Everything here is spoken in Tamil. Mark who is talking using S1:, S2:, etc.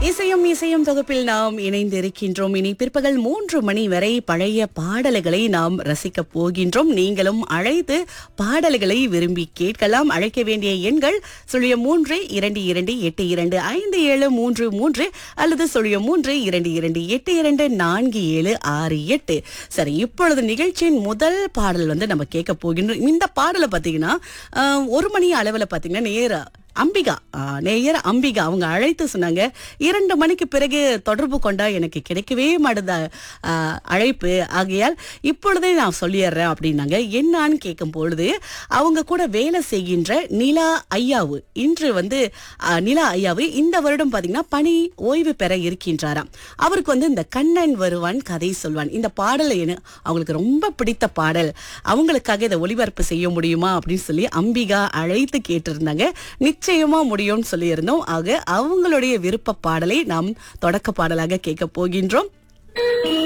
S1: இசையும் இசையும் தொகுப்பில் நாம் இணைந்திருக்கின்றோம் இனி பிற்பகல் மூன்று மணி வரை பழைய பாடல்களை நாம் ரசிக்கப் போகின்றோம் நீங்களும் அழைத்து பாடல்களை விரும்பி கேட்கலாம் அழைக்க வேண்டிய எண்கள் சுழியம் மூன்று இரண்டு இரண்டு எட்டு இரண்டு ஐந்து ஏழு மூன்று மூன்று அல்லது சுழியம் மூன்று இரண்டு இரண்டு எட்டு இரண்டு நான்கு ஏழு ஆறு எட்டு சரி இப்பொழுது நிகழ்ச்சியின் முதல் பாடல் வந்து நம்ம கேட்க போகின்றோம் இந்த பாடலை பார்த்தீங்கன்னா ஆஹ், ஒரு மணி அளவில் பார்த்தீங்கன்னா நேரா அம்பிகா ஆ, நேயர் அம்பிகா அவங்க அழைத்து சொன்னாங்க இரண்டு மணிக்கு பிறகு தொடர்பு கொண்டா எனக்கு கிடைக்கவே மாட்டுதா ஆ, அழைப்பு ஆகையால் இப்பொழுதே நான் சொல்லிடுறேன் அப்படின்னாங்க என்னான்னு கேட்கும் பொழுது அவங்க கூட வேலை செய்கின்ற நிலா ஐயாவு இன்று வந்து ஆ, நிலா ஐயாவு இந்த வருடம் பாத்தீங்கன்னா பணி ஓய்வு பெற இருக்கின்றாராம் அவருக்கு வந்து இந்த கண்ணன் வருவான் கதை சொல்வான் இந்த பாடலை என அவங்களுக்கு ரொம்ப பிடித்த பாடல் அவங்களுக்காக இதை ஒளிபரப்பு செய்ய முடியுமா அப்படின்னு சொல்லி அம்பிகா அழைத்து கேட்டிருந்தாங்க நிச்சயமா முடியும்னு சொல்லியிருந்தோம் ஆக அவங்களுடைய விருப்ப பாடலை நாம் தொடக்க பாடலாக கேட்க போகின்றோம்